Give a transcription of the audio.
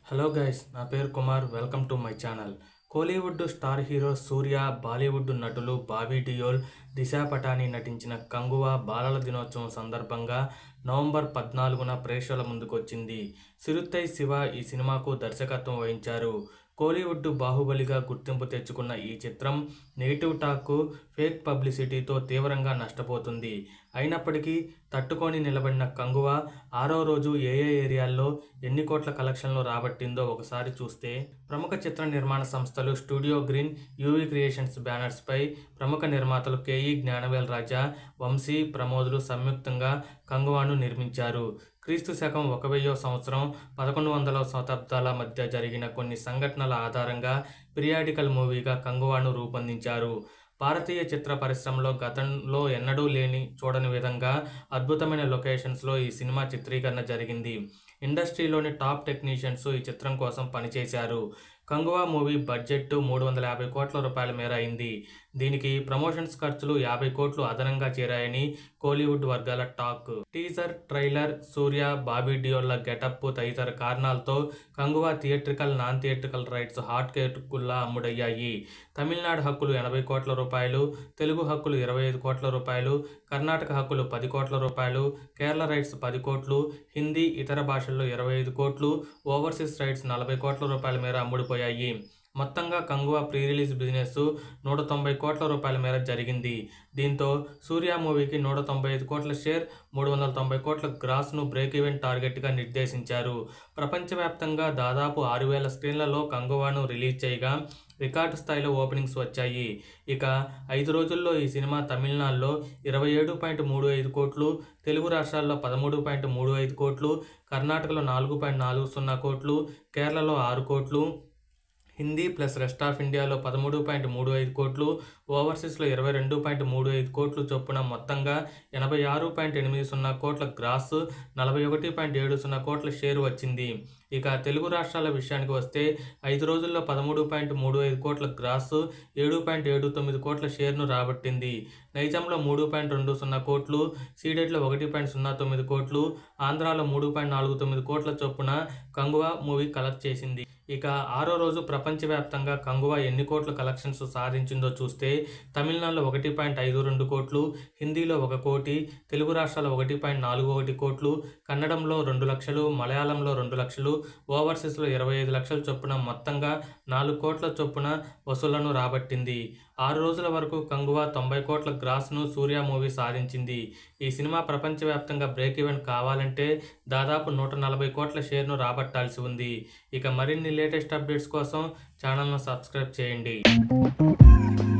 hello guys నా పేరు Kumar welcome to my channel Kollywood star hero Suriya Bollywood నటులు బాబీ డియోల్ దిశా పటాని నటించిన కంగువా బాలల దినోత్సవం సందర్భంగా నవంబర్ పద్నాలుగున ప్రేక్షకుల ముందుకొచ్చింది సిరుత్తై శివ ఈ సినిమాకు దర్శకత్వం వహించారు కోలీవుడ్ బాహుబలిగా గుర్తింపు తెచ్చుకున్న ఈ చిత్రం నెగిటివ్ టాక్ ఫేక్ పబ్లిసిటీతో తీవ్రంగా నష్టపోతుంది అయినప్పటికీ తట్టుకొని నిలబడిన కంగువ ఆరో రోజు ఏ ఏ ఏరియాల్లో ఎన్ని కోట్ల కలెక్షన్లు రాబట్టిందో ఒకసారి చూస్తే ప్రముఖ చిత్ర నిర్మాణ సంస్థలు స్టూడియో గ్రీన్ యూవీ క్రియేషన్స్ బ్యానర్స్పై ప్రముఖ నిర్మాతలు కేఈ జ్ఞానవేల్ రాజా వంశీ ప్రమోదులు సంయుక్తంగా కంగువాను నిర్మించారు క్రీస్తు శకం ఒక వెయ్యో సంవత్సరం పదకొండు వందల శతాబ్దాల మధ్య జరిగిన కొన్ని సంఘటనల ఆధారంగా పిరియాడికల్ మూవీగా కంగువాను రూపొందించారు భారతీయ చిత్ర పరిశ్రమలో గతంలో ఎన్నడూ లేని చూడని విధంగా అద్భుతమైన లొకేషన్స్లో ఈ సినిమా చిత్రీకరణ జరిగింది ఇండస్ట్రీలోని టాప్ టెక్నీషియన్స్ ఈ చిత్రం కోసం పనిచేశారు కంగువా మూవీ బడ్జెట్ మూడు వందల యాభై కోట్ల రూపాయల మేర అయింది దీనికి ప్రమోషన్స్ ఖర్చులు యాభై కోట్లు అదనంగా చేరాయని కోలీవుడ్ వర్గాల talk teaser trailer Suriya Bobby డియోల్ల గెటప్ తదితర కారణాలతో Kanguva theatrical non theatrical rights hot కేటుకుల్లా అమ్ముడయ్యాయి తమిళనాడు హక్కులు ఎనభై కోట్ల రూపాయలు తెలుగు హక్కులు ఇరవై ఐదు కోట్ల రూపాయలు కర్ణాటక హక్కులు పది కోట్ల రూపాయలు కేరళ రైట్స్ పది కోట్లు హిందీ ఇతర భాషల్లో ఇరవై ఐదు కోట్లు ఓవర్సీస్ రైట్స్ నలభై కోట్ల రూపాయల మేర అమ్ముడుపోయాయి మొత్తంగా కంగువా ప్రీ రిలీజ్ బిజినెస్ నూట తొంభై కోట్ల రూపాయల మేర జరిగింది దీంతో సూర్య మూవీకి నూట తొంభై ఐదు కోట్ల షేర్ మూడు వందల తొంభై కోట్ల గ్రాస్ను బ్రేక్ ఈవెన్ టార్గెట్గా నిర్దేశించారు ప్రపంచవ్యాప్తంగా దాదాపు ఆరు వేల స్క్రీన్లలో కంగువాను రిలీజ్ చేయగా రికార్డు స్థాయిలో ఓపెనింగ్స్ వచ్చాయి ఇక ఐదు రోజుల్లో ఈ సినిమా తమిళనాడులో ఇరవై ఏడు పాయింట్ మూడు ఐదు కోట్లు తెలుగు రాష్ట్రాల్లో పదమూడు పాయింట్ మూడు ఐదు కోట్లు కర్ణాటకలో నాలుగు పాయింట్ నాలుగు సున్నా కోట్లు కేరళలో ఆరు కోట్లు హిందీ ప్లస్ రెస్ట్ ఆఫ్ ఇండియాలో పదమూడు పాయింట్ మూడు ఐదు కోట్లు ఓవర్సీస్లో ఇరవై రెండు పాయింట్ మూడు ఐదు కోట్లు చొప్పున మొత్తంగా ఎనభై ఆరు పాయింట్ ఎనిమిది సున్నా కోట్ల గ్రాస్ నలభై ఒకటి పాయింట్ ఏడు సున్నా కోట్ల షేర్ వచ్చింది ఇక తెలుగు రాష్ట్రాల విషయానికి వస్తే ఐదు రోజుల్లో పదమూడు పాయింట్ మూడు ఐదు కోట్ల గ్రాస్ ఏడు పాయింట్ ఏడు తొమ్మిది కోట్ల షేర్ను రాబట్టింది నైజాంలో మూడు పాయింట్ రెండు సున్నా కోట్లు సీడెడ్లో ఒకటి పాయింట్ సున్నా తొమ్మిది కోట్లు ఆంధ్రాలో మూడు పాయింట్ నాలుగు తొమ్మిది కోట్ల చొప్పున కంగువా మూవీ కలెక్ట్ చేసింది ఇక ఆరో రోజు ప్రపంచవ్యాప్తంగా కంగువా ఎన్ని కోట్ల కలెక్షన్స్ సాధించిందో చూస్తే తమిళనాడులో ఒకటి పాయింట్ ఐదు రెండు కోట్లు హిందీలో ఒక కోటి తెలుగు రాష్ట్రాల్లో ఒకటి పాయింట్ నాలుగు ఒకటి కోట్లు కన్నడంలో రెండు లక్షలు మలయాళంలో రెండు లక్షలు ఓవర్సీస్లో ఇరవై ఐదు లక్షల చొప్పున మొత్తంగా నాలుగు కోట్ల చొప్పున వసూళ్లను రాబట్టింది ఆరు రోజుల వరకు కంగువా తొంభై కోట్ల గ్రాస్ను సూర్య మూవీ సాధించింది ఈ సినిమా ప్రపంచవ్యాప్తంగా బ్రేక్ ఈవెన్ కావాలంటే దాదాపు నూట నలభై కోట్ల షేర్ను రాబట్టాల్సి ఉంది ఇక మరిన్ని లేటెస్ట్ అప్డేట్స్ కోసం ఛానల్ను సబ్స్క్రైబ్ చేయండి